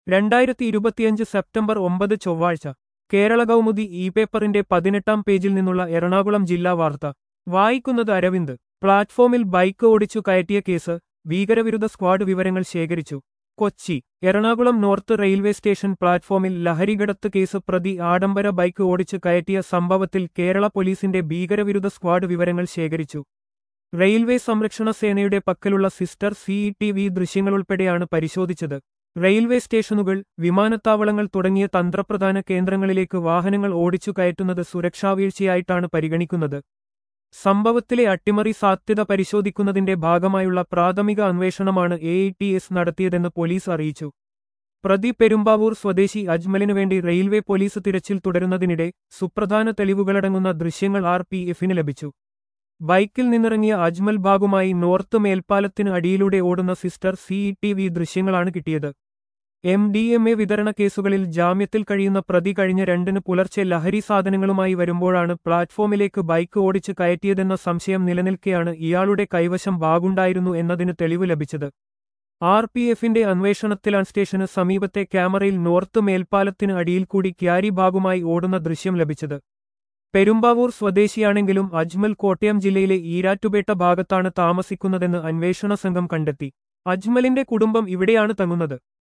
രണ്ടായിരത്തി ഇരുപത്തിയഞ്ച് സെപ്റ്റംബർ ഒമ്പത് ചൊവ്വാഴ്ച കേരള കൗമുദി ഇ പേപ്പറിന്റെ പതിനെട്ടാം പേജിൽ നിന്നുള്ള എറണാകുളം ജില്ലാ വാർത്ത വായിക്കുന്നത് അരവിന്ദ് പ്ലാറ്റ്ഫോമിൽ ബൈക്ക് ഓടിച്ചു കയറ്റിയ കേസ് ഭീകരവിരുദ്ധ സ്ക്വാഡ് വിവരങ്ങൾ ശേഖരിച്ചു Kochi Ernakulam North railway station പ്ലാറ്റ്ഫോമിൽ ലഹരികടത്ത് കേസ് പ്രതി ആഡംബര ബൈക്ക് ഓടിച്ച് കയറ്റിയ സംഭവത്തിൽ കേരള പോലീസിന്റെ ഭീകരവിരുദ്ധ സ്ക്വാഡ് വിവരങ്ങൾ ശേഖരിച്ചു റെയിൽവേ സംരക്ഷണ സേനയുടെ പക്കലുള്ള സിസ്റ്റർ സിഇ ദൃശ്യങ്ങളുൾപ്പെടെയാണ് പരിശോധിച്ചത് റെയിൽവേ സ്റ്റേഷനുകൾ വിമാനത്താവളങ്ങൾ തുടങ്ങിയ തന്ത്രപ്രധാന കേന്ദ്രങ്ങളിലേക്ക് വാഹനങ്ങൾ ഓടിച്ചു കയറ്റുന്നത് സുരക്ഷാവീഴ്ചയായിട്ടാണ് പരിഗണിക്കുന്നത് സംഭവത്തിലെ അട്ടിമറി സാധ്യത പരിശോധിക്കുന്നതിന്റെ ഭാഗമായുള്ള പ്രാഥമിക അന്വേഷണമാണ് എ നടത്തിയതെന്ന് പോലീസ് അറിയിച്ചു പ്രതി പെരുമ്പാവൂർ സ്വദേശി അജ്മലിനു വേണ്ടി റെയിൽവേ പോലീസ് തിരച്ചിൽ തുടരുന്നതിനിടെ സുപ്രധാന തെളിവുകളടങ്ങുന്ന ദൃശ്യങ്ങൾ ആർ പി എഫിന് ലഭിച്ചു ബൈക്കിൽ നിന്നിറങ്ങിയ അജ്മൽ ബാഗുമായി നോർത്ത് മേൽപ്പാലത്തിന് അടിയിലൂടെ ഓടുന്ന സിസ്റ്റർ സിഇ ദൃശ്യങ്ങളാണ് കിട്ടിയത് എം ഡി എം എ വിതരണ കേസുകളിൽ ജാമ്യത്തിൽ കഴിയുന്ന പ്രതി കഴിഞ്ഞ രണ്ടിന് പുലർച്ചെ ലഹരി സാധനങ്ങളുമായി വരുമ്പോഴാണ് പ്ലാറ്റ്ഫോമിലേക്ക് ബൈക്ക് ഓടിച്ച് കയറ്റിയതെന്ന സംശയം നിലനിൽക്കെയാണ് ഇയാളുടെ കൈവശം ബാഗുണ്ടായിരുന്നു എന്നതിന് തെളിവ് ലഭിച്ചത് ആർ പി എഫിന്റെ അന്വേഷണത്തിലാണ് സ്റ്റേഷന് സമീപത്തെ ക്യാമറയിൽ നോർത്ത് മേൽപ്പാലത്തിന് അടിയിൽ കൂടി ക്യാരി ബാഗുമായി ഓടുന്ന ദൃശ്യം ലഭിച്ചത് പെരുമ്പാവൂർ സ്വദേശിയാണെങ്കിലും അജ്മൽ കോട്ടയം ജില്ലയിലെ ഈരാറ്റുപേട്ട ഭാഗത്താണ് താമസിക്കുന്നതെന്ന് അന്വേഷണ സംഘം കണ്ടെത്തി അജ്മലിന്റെ കുടുംബം ഇവിടെയാണ് തങ്ങുന്നത്